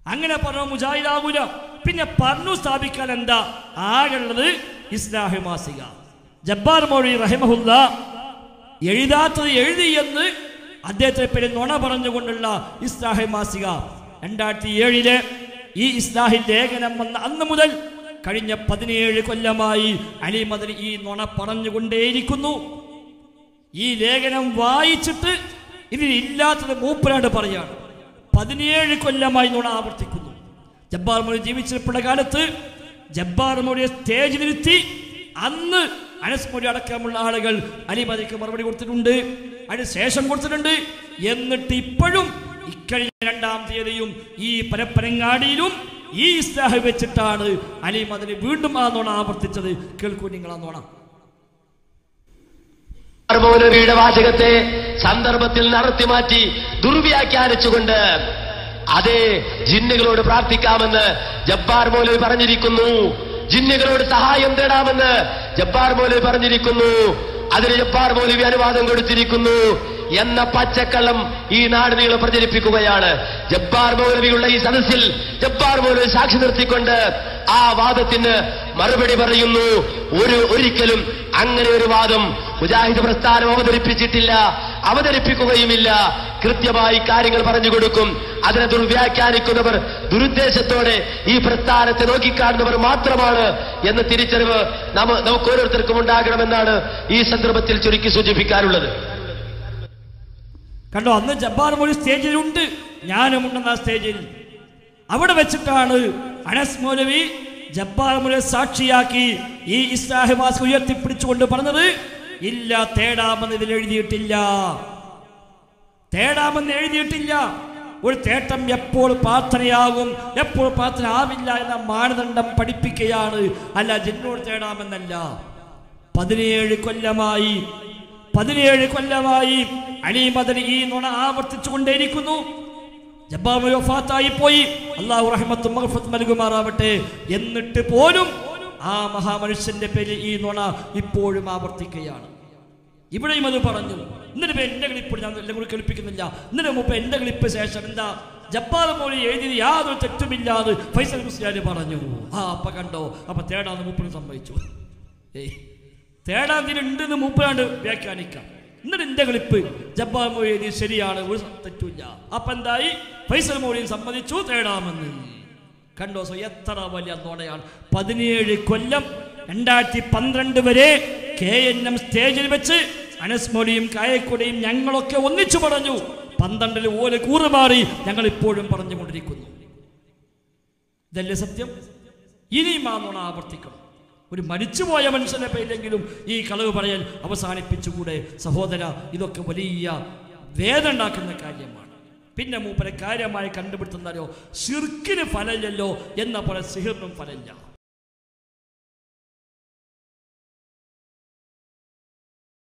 അങ്ങനെ പറഞ്ഞ മുജാഹിദാകൂല പിന്നെ പറഞ്ഞു സ്ഥാപിക്കാൻ എന്താ ആകുള്ളത് ഇസ്ലാഹി മാസിക ജബ്ബാർ മൊഴി റഹിമഹുല്ല എഴുതാത്തത് എഴുതി എന്ന് അദ്ദേഹത്തെ പേര് നുണ പറഞ്ഞുകൊണ്ടുള്ള ഇസ്ലാഹി മാസിക രണ്ടായിരത്തി ഏഴില് ഈ ഇസ്ലാഹി ലേഖനം വന്ന അന്ന് മുതൽ കഴിഞ്ഞ പതിനേഴ് കൊല്ലമായി അലി മദനി ഈ നുണ പറഞ്ഞുകൊണ്ടേയിരിക്കുന്നു ഈ ലേഖനം വായിച്ചിട്ട് ഇതിൽ ഇല്ലാത്തത് മൂപ്പരാണ്ട് പറയാണ് പതിനേഴ് കൊല്ലമായി നുണ ആവർത്തിക്കുന്നു ജബ്ബാർ മൊഴി ജീവിച്ചിരിപ്പുള്ള കാലത്ത് ജബ്ബാർ മൊഴിയെ സ്റ്റേജിലിരുത്തി അന്ന് അനസ് മൊഴി അടക്കമുള്ള ആളുകൾ അലിമതിക്ക് മറുപടി കൊടുത്തിട്ടുണ്ട് അതിന് ശേഷം കൊടുത്തിട്ടുണ്ട് എന്നിട്ട് ഇപ്പോഴും ഇക്കഴിഞ്ഞ രണ്ടാം തീയതിയും ഈ പരപ്പരങ്ങാടിയിലും ഈ ഇസ്ലാഹ് വെച്ചിട്ടാണ് അലി മദനി വീണ്ടും ആ നുണ ആവർത്തിച്ചത് കേൾക്കൂ നിങ്ങൾ ആ നുണ മൗലവിയുടെ വാചകത്തെ സന്ദർഭത്തിൽ നടത്തി മാറ്റി ദുർവ്യാഖ്യാനിച്ചുകൊണ്ട് അതേ ജിന്നുകളോട് പ്രാർത്ഥിക്കാമെന്ന് ജബ്ബാർ മൗലവി പറഞ്ഞിരിക്കുന്നു ജിന്നുകളോട് സഹായം തേടാമെന്ന് ജബ്ബാർ മൗലവി പറഞ്ഞിരിക്കുന്നു അതിന് ജബ്ബാർ മൗലവി അനുവാദം കൊടുത്തിരിക്കുന്നു എന്ന പച്ചക്കള്ളം ഈ നാട് നീളം പ്രചരിപ്പിക്കുകയാണ് ജബ്ബാർ മൗലവിയുള്ള ഈ സദസ്സിൽ ജബ്ബാർ മൗലവി സാക്ഷി നിർത്തിക്കൊണ്ട് ആ വാദത്തിന് മറുപടി പറയുന്നു ഒരു ഒരിക്കലും അങ്ങനെ ഒരു വാദം മുജാഹിദ് പ്രസ്ഥാനം അവതരിപ്പിച്ചിട്ടില്ല അവതരിപ്പിക്കുകയുമില്ല കൃത്യമായി കാര്യങ്ങൾ പറഞ്ഞു കൊടുക്കും അതിനെ ദുർവ്യാഖ്യാനിക്കുന്നവർ ദുരുദ്ദേശത്തോടെ ഈ പ്രസ്ഥാനത്തെ നോക്കിക്കാണുന്നവർ മാത്രമാണ് എന്ന തിരിച്ചറിവ് നമ്മ നമുക്ക് ഓരോരുത്തർക്കും ഉണ്ടാകണമെന്നാണ് ഈ സന്ദർഭത്തിൽ ചുരുക്കി സൂചിപ്പിക്കാനുള്ളത് കണ്ടോ അന്ന് ജബ്ബാർ മൊഴി സ്റ്റേജിലുണ്ട് ഞാനും ഉണ്ടെന്ന സ്റ്റേജിൽ അവിടെ വെച്ചിട്ടാണ് അനസ് മൗലവി ജബ്ബാർ മൊഴി സാക്ഷിയാക്കി ഈ ഇസ്ലാഹി മാസ് ഉയർത്തിപ്പിടിച്ചുകൊണ്ട് പറഞ്ഞത് ഇല്ല തേടാമെന്ന് ഇതിൽ എഴുതിയിട്ടില്ല തേടാമെന്ന് എഴുതിയിട്ടില്ല ഒരു തേട്ടം എപ്പോൾ പ്രാർത്ഥനയാകും എപ്പോൾ പ്രാർത്ഥന ആവില്ല എന്ന മാനദണ്ഡം പഠിപ്പിക്കുകയാണ് അല്ല ജിന്നോട് തേടാമെന്നല്ല പതിനേഴ് കൊല്ലമായി പതിനേഴ് കൊല്ലമായി അലി മദനി ഈ നുണ ആവർത്തിച്ചു കൊണ്ടേയിരിക്കുന്നു ജബ്ബാർ വഫാത്തായി പോയി അള്ളാഹു റഹ്മത്തും മഗ്ഫിറത്തും നൽകുമാറാവട്ടെ എന്നിട്ട് പോലും ആ മഹാമനുഷ്യന്റെ പേരിൽ ഈ നുണ ഇപ്പോഴും ആവർത്തിക്കുകയാണ് ഇവിടെയും അത് പറഞ്ഞു എന്നിട്ട് ഇപ്പൊ എന്റെ ക്ലിപ്പ് ഞാൻ എല്ലാം കൂടി കേൾപ്പിക്കുന്നില്ല എന്നിട്ട് മുമ്പ് എന്റെ ക്ലിപ്പ് ശേഷം എന്താ ജപ്പാൻ മോളി എഴുതിയത് യാതൊരു തെറ്റുമില്ലാതെ ഫൈസൽ മുസ്ലിയാര് പറഞ്ഞു ആ അപ്പൊ കണ്ടോ അപ്പൊ തേടാന്ന് മൂപ്പന് സമ്മതിച്ചു ഏയ് തേടാൻ ഇതിലുണ്ടെന്ന് മൂപ്പനാണ്ട് വ്യാഖ്യാനിക്കാം എന്നിട്ട് എന്റെ ക്ലിപ്പ് ജബ്ബാർ മൊഴി എഴുതി ശരിയാണ് ഒരു തെറ്റുമില്ല അപ്പൊ എന്തായി ഫൈസൽ മൊഴിയും സമ്മതിച്ചു തേടാമെന്ന് കണ്ടോ സോ എത്ര വലിയ നോടയാണ് പതിനേഴ് കൊല്ലം രണ്ടായിരത്തി പന്ത്രണ്ട് വരെ കെ എൻ എം സ്റ്റേജിൽ വെച്ച് അനസ് മൊഴിയും കായക്കൊടിയും ഞങ്ങളൊക്കെ ഒന്നിച്ചു പറഞ്ഞു പന്ത്രണ്ടിൽ ഓല് കൂറുമാറി ഞങ്ങൾ ഇപ്പോഴും പറഞ്ഞുകൊണ്ടിരിക്കുന്നു ഇതല്ലേ സത്യം ഇനിയും ആ നുണ ആവർത്തിക്കണം ഒരു മരിച്ചുപോയ മനുഷ്യനെ പേരിലെങ്കിലും ഈ കളവ് പറയൽ അവസാനിപ്പിച്ചുകൂടെ സഹോദര ഇതൊക്കെ വലിയ വേദന ഉണ്ടാക്കുന്ന കാര്യമാണ് പിന്നെ മൂപ്പരെ കാര്യമായി കണ്ടുപിടുത്തുന്നല്ലോ ഷിർക്കിന് ഫലമില്ലല്ലോ എന്ന പോലെ സിഹിറിനും ഫലമില്ല